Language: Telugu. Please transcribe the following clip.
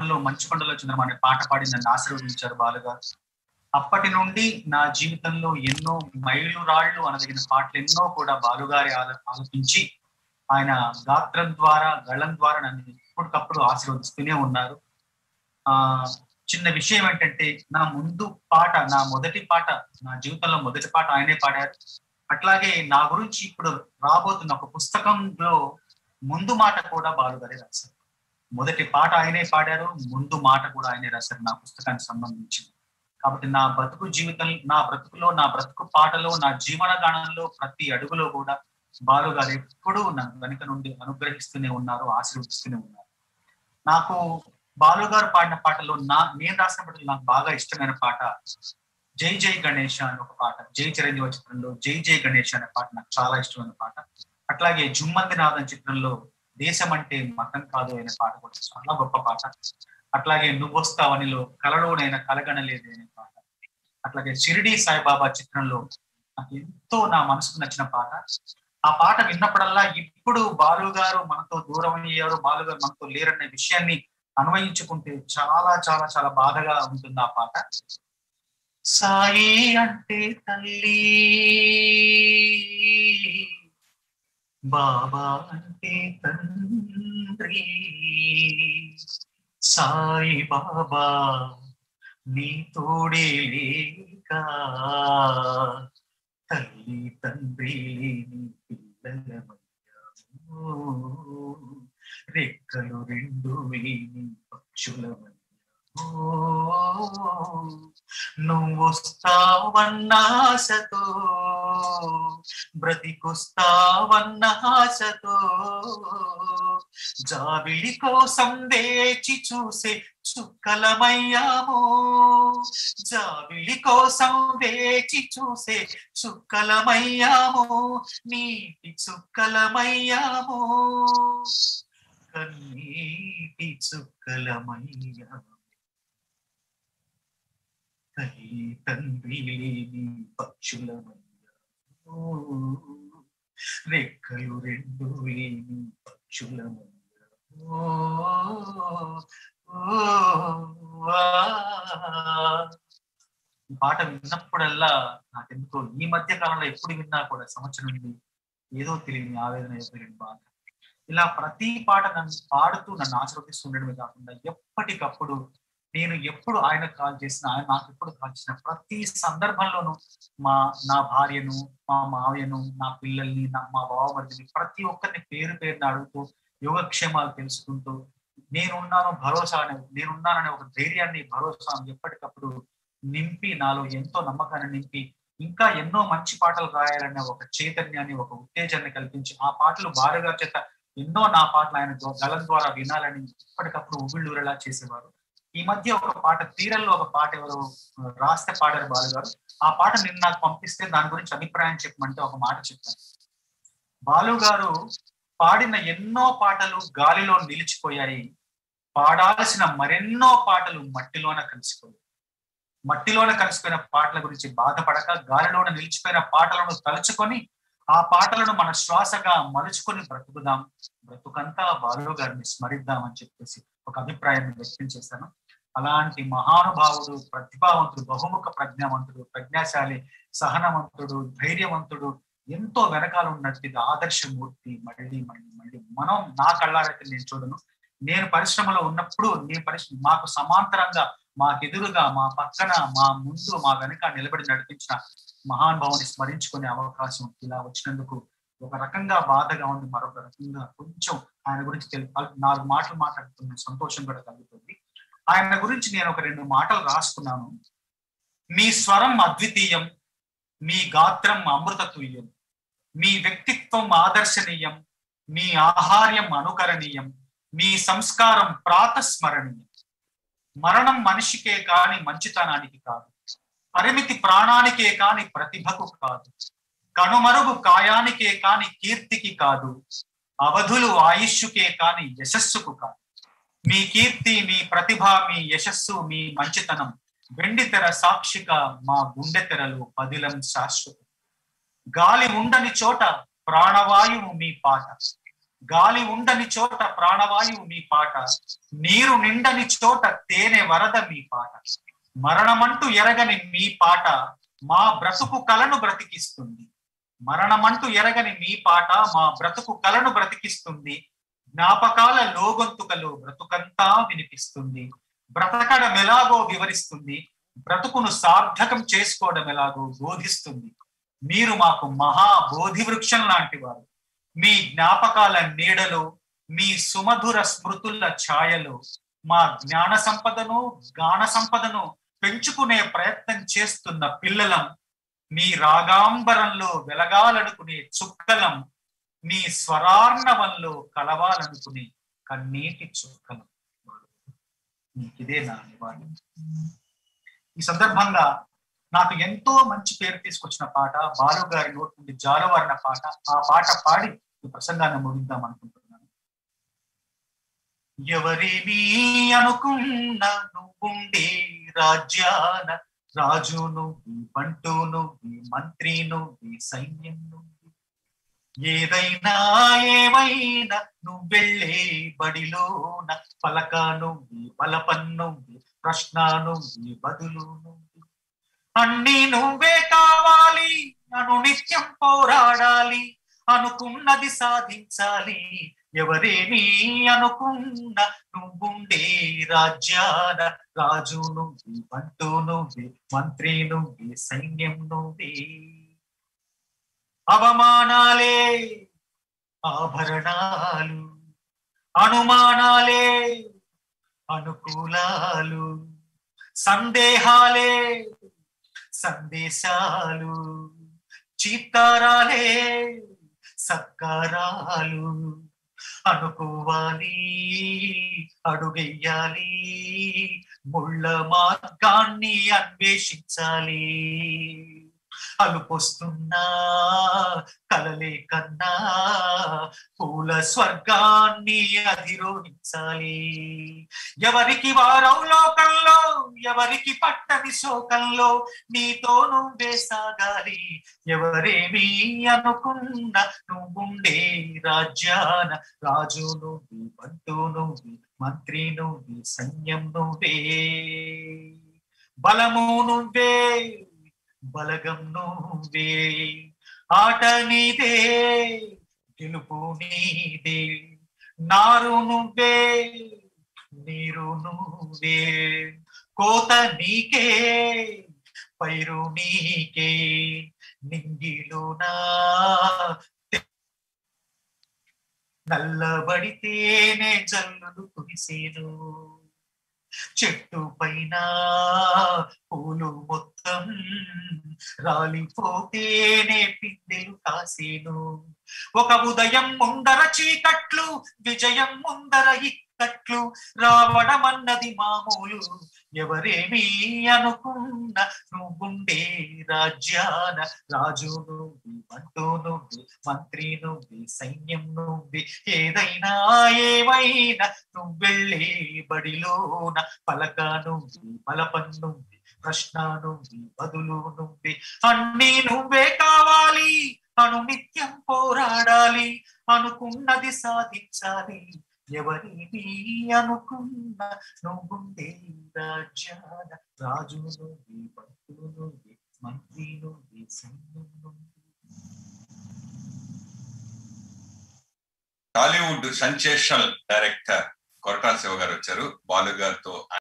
చిత్రంలో మంచుకొండలో చంద్రమ అనే పాట పాడి నన్ను ఆశీర్వదించారు బాలుగారు అప్పటి నుండి నా జీవితంలో ఎన్నో మైలురాళ్లు అనదగిన పాటలు ఎన్నో కూడా బాలుగారి ఆల ఆలపించి ఆయన గాత్రం ద్వారా గళం ద్వారా నన్ను ఎప్పటికప్పుడు ఆశీర్వదిస్తూనే ఉన్నారు ఆ చిన్న విషయం ఏంటంటే నా ముందు పాట నా మొదటి పాట నా జీవితంలో మొదటి పాట ఆయనే పాడారు అట్లాగే నా గురించి ఇప్పుడు రాబోతున్న ఒక పుస్తకంలో ముందు మాట కూడా బాలుగారే రాశారు మొదటి పాట ఆయనే పాడారు ముందు మాట కూడా ఆయనే రాశారు నా పుస్తకానికి సంబంధించింది కాబట్టి నా బ్రతుకు జీవితం నా బ్రతుకులో నా బ్రతుకు పాటలో నా జీవన గానంలో ప్రతి అడుగులో కూడా బాలు గారు ఎప్పుడూ నా వెనుక నుండి అనుగ్రహిస్తూనే ఉన్నారు ఆశీర్వదిస్తూనే ఉన్నారు నాకు బాలు గారు పాడిన పాటలో నా నేను రాసిన పాటలు నాకు బాగా ఇష్టమైన పాట జై జై గణేష అనే ఒక పాట జై చిరంజీవి చిత్రంలో జై జై గణేష్ అనే పాట నాకు చాలా ఇష్టమైన పాట అట్లాగే జుమ్మంది నాథన్ చిత్రంలో దేశం అంటే మతం కాదు అనే పాట కూడా చాలా గొప్ప పాట అట్లాగే నువ్వొస్తావనిలో కలలోనైనా కలగనలేదు అనే పాట అట్లాగే షిరిడి సాయిబాబా చిత్రంలో నాకు ఎంతో నా మనసుకు నచ్చిన పాట ఆ పాట విన్నప్పుడల్లా ఇప్పుడు బాలు గారు మనతో దూరం అయ్యారు బాలు గారు మనతో లేరనే విషయాన్ని అన్వయించుకుంటే చాలా చాలా చాలా బాధగా ఉంటుంది ఆ పాట సాయి అంటే తల్లి బాబా అంటే తండ్రి సాయి బాబా నీ తోడే లేక తల్లి తండ్రి లేని పిల్లలమయ్యాము రెక్కలు రెండు లేని పక్షులమయ్యాము నువ్వొస్తావన్నాసతో బ్రతికొస్తావన్నాసతో జాబిలి కోసం వేచి చూసే చుక్కలమయ్యాము జాబిలి కోసం వేచి చూసే చుక్కలమయ్యాము నీటి చుక్కలమయ్యాము కన్నీటి చుక్కలమయ్యాము తల్లి తండ్రి లేని పక్షులమయ్యాము రెక్కలు రెండు లేని పక్షులమయ్యాము ఈ పాట విన్నప్పుడల్లా నాకెందుకో ఈ మధ్య కాలంలో ఎప్పుడు విన్నా కూడా సంవత్సరం నుండి ఏదో తెలియని ఆవేదన ఏదో తెలియని బాధ ఇలా ప్రతి పాట నన్ను పాడుతూ నన్ను ఆశీర్వదిస్తుండడమే కాకుండా ఎప్పటికప్పుడు నేను ఎప్పుడు ఆయన కాల్ చేసిన ఆయన నాకు ఎప్పుడు కాల్ చేసిన ప్రతి సందర్భంలోనూ మా నా భార్యను మా మావయ్యను నా పిల్లల్ని నా మా బావమరిదిని ప్రతి ఒక్కరిని పేరు పేరుని అడుగుతూ యోగక్షేమాలు తెలుసుకుంటూ నేనున్నాను భరోసా అనే నేనున్నాననే ఒక ధైర్యాన్ని భరోసా ఎప్పటికప్పుడు నింపి నాలో ఎంతో నమ్మకాన్ని నింపి ఇంకా ఎన్నో మంచి పాటలు రాయాలనే ఒక చైతన్యాన్ని ఒక ఉత్తేజాన్ని కల్పించి ఆ పాటలు భార్యగా చేత ఎన్నో నా పాటలు ఆయన గలం ద్వారా వినాలని ఎప్పటికప్పుడు ఉబిళ్ళూరేలా చేసేవారు ఈ మధ్య ఒక పాట తీరల్లో ఒక పాట ఎవరు రాస్తే పాడారు బాలు గారు ఆ పాట నిన్న నాకు పంపిస్తే దాని గురించి అభిప్రాయం చెప్పమంటే ఒక మాట చెప్పాను బాలు గారు పాడిన ఎన్నో పాటలు గాలిలో నిలిచిపోయాయి పాడాల్సిన మరెన్నో పాటలు మట్టిలోన కలిసిపోయాయి మట్టిలోన కలిసిపోయిన పాటల గురించి బాధపడక గాలిలోన నిలిచిపోయిన పాటలను తలుచుకొని ఆ పాటలను మన శ్వాసగా మలుచుకొని బ్రతుకుదాం బ్రతుకంతా బాలు గారిని స్మరిద్దాం అని చెప్పేసి ఒక అభిప్రాయాన్ని వ్యక్తం చేశాను అలాంటి మహానుభావుడు ప్రతిభావంతుడు బహుముఖ ప్రజ్ఞావంతుడు ప్రజ్ఞాశాలి సహనవంతుడు ధైర్యవంతుడు ఎంతో వెనకాల ఉన్నట్టు ఆదర్శమూర్తి మళ్ళీ మళ్ళీ మళ్ళీ మనం నా కళ్ళారైతే నేను చూడను నేను పరిశ్రమలో ఉన్నప్పుడు నేను పరిశ్రమ మాకు సమాంతరంగా మాకెదురుగా మా పక్కన మా ముందు మా వెనక నిలబడి నడిపించిన మహానుభావుని స్మరించుకునే అవకాశం ఇలా వచ్చినందుకు ఒక రకంగా బాధగా ఉంది మరొక రకంగా కొంచెం ఆయన గురించి తెలు నాలుగు మాటలు మాట్లాడుతున్న సంతోషం కూడా కలుగుతుంది ఆయన గురించి నేను ఒక రెండు మాటలు రాసుకున్నాను మీ స్వరం అద్వితీయం మీ గాత్రం అమృతతుల్యం మీ వ్యక్తిత్వం ఆదర్శనీయం మీ ఆహార్యం అనుకరణీయం మీ సంస్కారం ప్రాతస్మరణీయం మరణం మనిషికే కాని మంచితనానికి కాదు పరిమితి ప్రాణానికే కాని ప్రతిభకు కాదు కనుమరుగు కాయానికే కాని కీర్తికి కాదు అవధులు ఆయుష్యుకే కాని యశస్సుకు కాదు మీ కీర్తి మీ ప్రతిభ మీ యశస్సు మీ మంచితనం వెండి తెర సాక్షిగా మా గుండె తెరలు పదిలం శాశ్వతం గాలి ఉండని చోట ప్రాణవాయువు మీ పాట గాలి ఉండని చోట ప్రాణవాయువు మీ పాట నీరు నిండని చోట తేనె వరద మీ పాట మరణమంటూ ఎరగని మీ పాట మా బ్రతుకు కలను బ్రతికిస్తుంది మరణమంటూ ఎరగని మీ పాట మా బ్రతుకు కలను బ్రతికిస్తుంది జ్ఞాపకాల లోగొంతుకలో బ్రతుకంతా వినిపిస్తుంది బ్రతకడం ఎలాగో వివరిస్తుంది బ్రతుకును సార్థకం చేసుకోవడం ఎలాగో బోధిస్తుంది మీరు మాకు మహా బోధి వృక్షం లాంటి వారు మీ జ్ఞాపకాల నీడలో మీ సుమధుర స్మృతుల ఛాయలో మా జ్ఞాన సంపదను గాన సంపదను పెంచుకునే ప్రయత్నం చేస్తున్న పిల్లలం మీ రాగాంబరంలో వెలగాలనుకునే చుక్కలం మీ స్వరార్ణవంలో కలవాలనుకునే కన్నీటి చుక్కలం నీకిదే నా నివాళి ఈ సందర్భంగా నాకు ఎంతో మంచి పేరు తీసుకొచ్చిన పాట బాలు గారి నోటి నుండి జాలవారిన పాట ఆ పాట పాడి ఈ ప్రసంగాన్ని ముగిద్దాం అనుకుంటున్నాను ఎవరేమీ అనుకున్నా నువ్వుండే రాజ్యాన రాజు నువ్వు బంటు నువ్వు మంత్రి నువ్వు సైన్యం నువ్వు ఏదైనా ఏమైనా నువ్వెళ్ళే బడిలోన పలక నువ్వు బలపన్నువ్వు ప్రశ్న నువ్వు బదులు నువ్వు అన్ని నువ్వే కావాలి అను నిత్యం పోరాడాలి అనుకున్నది సాధించాలి ఎవరేమీ అనుకున్న నువ్వుండే రాజ్యాన రాజు నువ్వు బంటు నువ్వే మంత్రి నువ్వే సైన్యం నువ్వే అవమానాలే ఆభరణాలు అనుమానాలే అనుకూలాలు సందేహాలే సందేశాలు చీత్కారాలే సత్కారాలు అనుకోవాలి అడుగెయ్యాలి ముళ్ళ మార్గాన్ని అన్వేషించాలి అలుపొస్తున్నా కలలే కన్నా పూల స్వర్గాన్ని అధిరోహించాలి ఎవరికి వారవు లోకంలో ఎవరికి పట్టని శోకంలో నీతో నువ్వే సాగాలి ఎవరేమీ అనుకున్న నువ్వుండే రాజ్యాన రాజు నువ్వు బంటు నువ్వు మంత్రి నువ్వు సైన్యం నువ్వే బలము నువ్వే బలగం నువ్వే ఆట నీదే గెలుపు నీదే నారు నువ్వే నీరు నువ్వే కోత నీకే పైరు నీకే నింగిలోనా నల్లబడితేనే జల్లులు కురిసేను చెట్టు పైన పూలు మొత్తం రాలిపోతేనే పిందెలు కాసేను ఒక ఉదయం ముందర చీకట్లు విజయం ముందర ఇక్కట్లు రావడం అన్నది మామూలు ఎవరేమీ అనుకున్న నువ్వుండే రాజ్యాన రాజు నువ్వు అంటూ నువ్వు మంత్రి నువ్వు సైన్యం నువ్వు ఏదైనా ఏమైనా నువ్వెళ్ళే బడిలోన పలక నువ్వు బలపన్ నువ్వు ప్రశ్న నువ్వు బదులు నువ్వే అన్ని నువ్వే కావాలి అను నిత్యం పోరాడాలి అనుకున్నది సాధించాలి ఎవరిని అనుకున్న నువ్వుండే రాజ్యాన రాజు నువ్వు భక్తు నువ్వు మంత్రి నువ్వు సైన్యం నువ్వు Tollywood sensational director Koratala Siva గారు వచ్చారు బాలు గారితో